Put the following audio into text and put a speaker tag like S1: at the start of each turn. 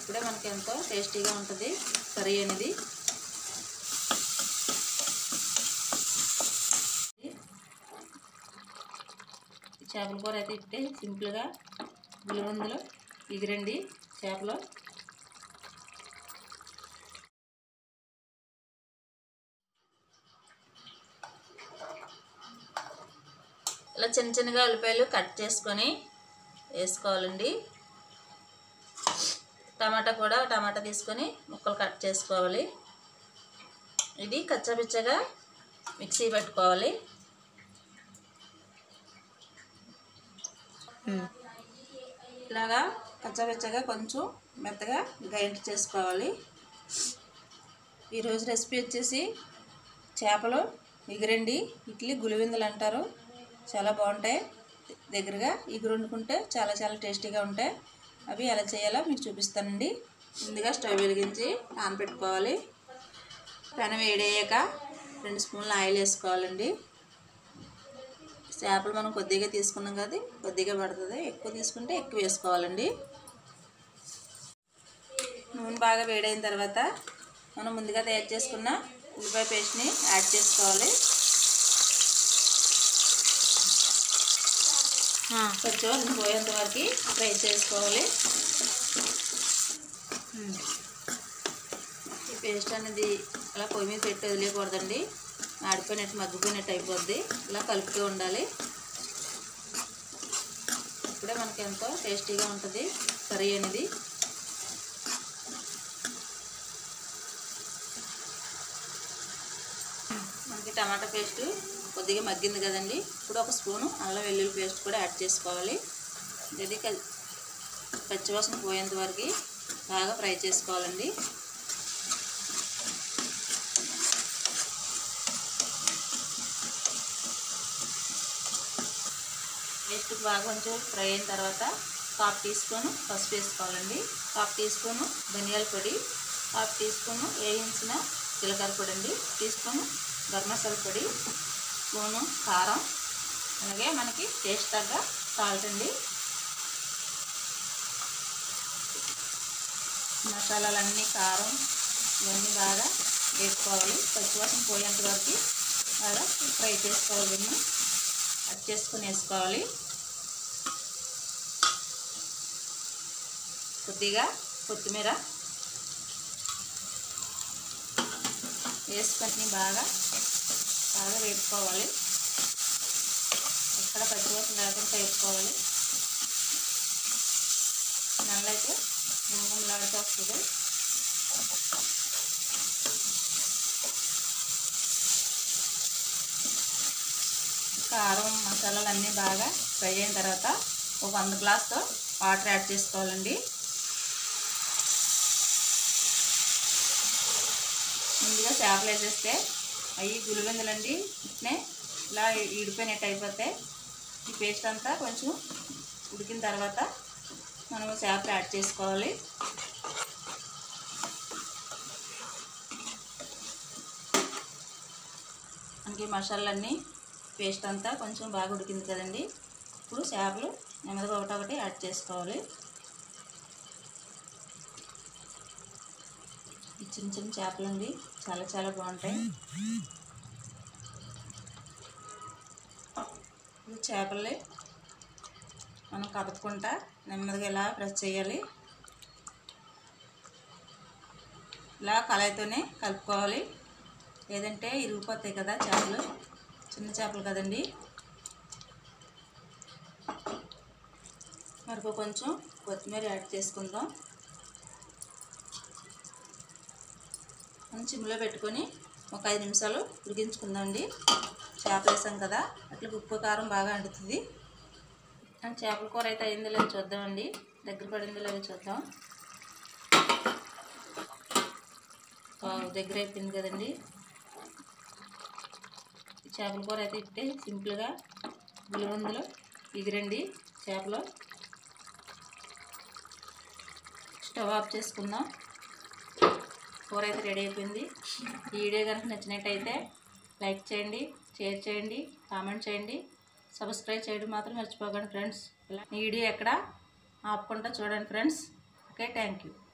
S1: ఇప్పుడే మనకి ఎంతో టేస్టీగా ఉంటుంది కర్రీ అనేది ఈ చేపల కూర అయితే ఇట్టే సింపుల్గా గులివందులు ఎగిరండి చేపలు ఇలా చిన్న చిన్నగా ఉల్లిపాయలు కట్ చేసుకొని వేసుకోవాలండి టమాటా కూడా టమాటా తీసుకొని ముక్కలు కట్ చేసుకోవాలి ఇది కచ్చాపిచ్చగా మిక్సీ పెట్టుకోవాలి ఇలాగా కచ్చాపిచ్చగా కొంచెం మెత్తగా గ్రైండ్ చేసుకోవాలి ఈరోజు రెసిపీ వచ్చేసి చేపలు ఎగిరండి ఇడ్లీ గులివిందులు అంటారు చాలా బాగుంటాయి దగ్గరగా ఎగురు వండుకుంటే చాలా చాలా టేస్టీగా ఉంటాయి అవి ఎలా చేయాలో మీకు చూపిస్తానండి ముందుగా స్టవ్ వెలిగించి నానబెట్టుకోవాలి పెనం వేడయ్యాక రెండు స్పూన్లు ఆయిల్ వేసుకోవాలండి చేపలు మనం కొద్దిగా తీసుకున్నాం కదా కొద్దిగా పడుతుంది ఎక్కువ తీసుకుంటే ఎక్కువ వేసుకోవాలండి నూనె బాగా వేడైన తర్వాత మనం ముందుగా తయారు చేసుకున్న ఉల్లిపాయ పేస్ట్ని యాడ్ చేసుకోవాలి కొంచెం నూనె పోయేంత వరకు ఫ్రై చేసుకోవాలి ఈ పేస్ట్ అనేది అలా పొయ్యి మీద పెట్టి వదిలేయకూడదండి ఆడిపోయినట్టు మగ్గిపోయినట్టు అయిపోద్ది ఇలా కలుపుతూ ఉండాలి ఇప్పుడే మనకి ఎంతో టేస్టీగా ఉంటుంది కర్రీ అనేది మనకి టమాటా పేస్ట్ కొద్దిగా మగ్గింది కదండి ఇప్పుడు ఒక స్పూను అల్లం వెల్లుల్లి పేస్ట్ కూడా యాడ్ చేసుకోవాలి ఇది క- పచ్చివాసన పోయేంత వరకు బాగా ఫ్రై చేసుకోవాలండి పేస్ట్ బాగా కొంచెం ఫ్రై అయిన తర్వాత హాఫ్ టీ స్పూన్ పసుపు వేసుకోవాలండి హాఫ్ టీ స్పూన్ ధనియాల పొడి హాఫ్ టీ స్పూన్ వేయించిన జీలకర్ర పొడి అండి టీ స్పూన్ గరం మసాలా పొడి స్పూను కారం అలాగే మనకి టేస్ట్ తగ్గ సాల్ట్ అండి మసాలాలన్నీ కారం ఇవన్నీ బాగా వేసుకోవాలి పచ్చివాసన పోయేంత వరకు బాగా ఫ్రై చేసుకోవాలి దీన్ని కట్ చేసుకొని వేసుకోవాలి కొద్దిగా కొత్తిమీర వేసుకొని బాగా బాగా వేపుకోవాలి ఎక్కడ పచ్చివాసన లేకుండా వేపుకోవాలి నల్లైతే గుమ్మలాడుతూ వస్తుంది కారం మసాలాలు అన్నీ బాగా ఫ్రై అయిన తర్వాత ఒక వంద గ్లాస్తో వాటర్ యాడ్ చేసుకోవాలండి ముందుగా చేపలు వేసేస్తే అవి గులివెందులండి ఇట్నే ఇలా ఈడిపోయినట్టు అయిపోతే ఈ పేస్ట్ అంతా కొంచెం ఉడికిన తర్వాత మనం చేపలు యాడ్ చేసుకోవాలి మనకి మసాలాలన్నీ పేస్ట్ అంతా కొంచెం బాగా ఉడికింది కదండి ఇప్పుడు చేపలు నెమ్మదిగా ఒకటొకటి యాడ్ చేసుకోవాలి ఈ చిన్న చిన్న చేపలు అండి చాలా చాలా బాగుంటాయి ఈ చేపల్ని మనం కదుపుకుంటా నెమ్మదిగా ఇలా ప్రెస్ చేయాలి ఇలా కళాయితోనే కలుపుకోవాలి లేదంటే ఇరిగిపోతాయి కదా చేపలు చిన్న చేపలు కదండి మరొక కొంచెం కొత్తిమీర యాడ్ చేసుకుందాం మనం చిమ్లో పెట్టుకొని ఒక ఐదు నిమిషాలు ఉడికించుకుందామండి చేపలు వేసాం కదా అట్లా ఉప్పు కారం బాగా అంటుతుంది అండ్ చేపల కూర అయితే అయిందో లేదో చూద్దామండి దగ్గర పడిందో లేదో చూద్దాం వావ్, దగ్గర అయిపోయింది కదండి ఈ చేపల కూర అయితే ఇట్టే సింపుల్గా గులివందులు ఎగిరండి చేపలు స్టవ్ ఆఫ్ చేసుకుందాం కూర అయితే రెడీ అయిపోయింది ఈ వీడియో కనుక నచ్చినట్టయితే లైక్ చేయండి షేర్ చేయండి కామెంట్ చేయండి సబ్స్క్రైబ్ చేయడం మాత్రం మర్చిపోకండి ఫ్రెండ్స్ ఈ వీడియో ఎక్కడ ఆపుకుంటా చూడండి ఫ్రెండ్స్ ఓకే థ్యాంక్ యూ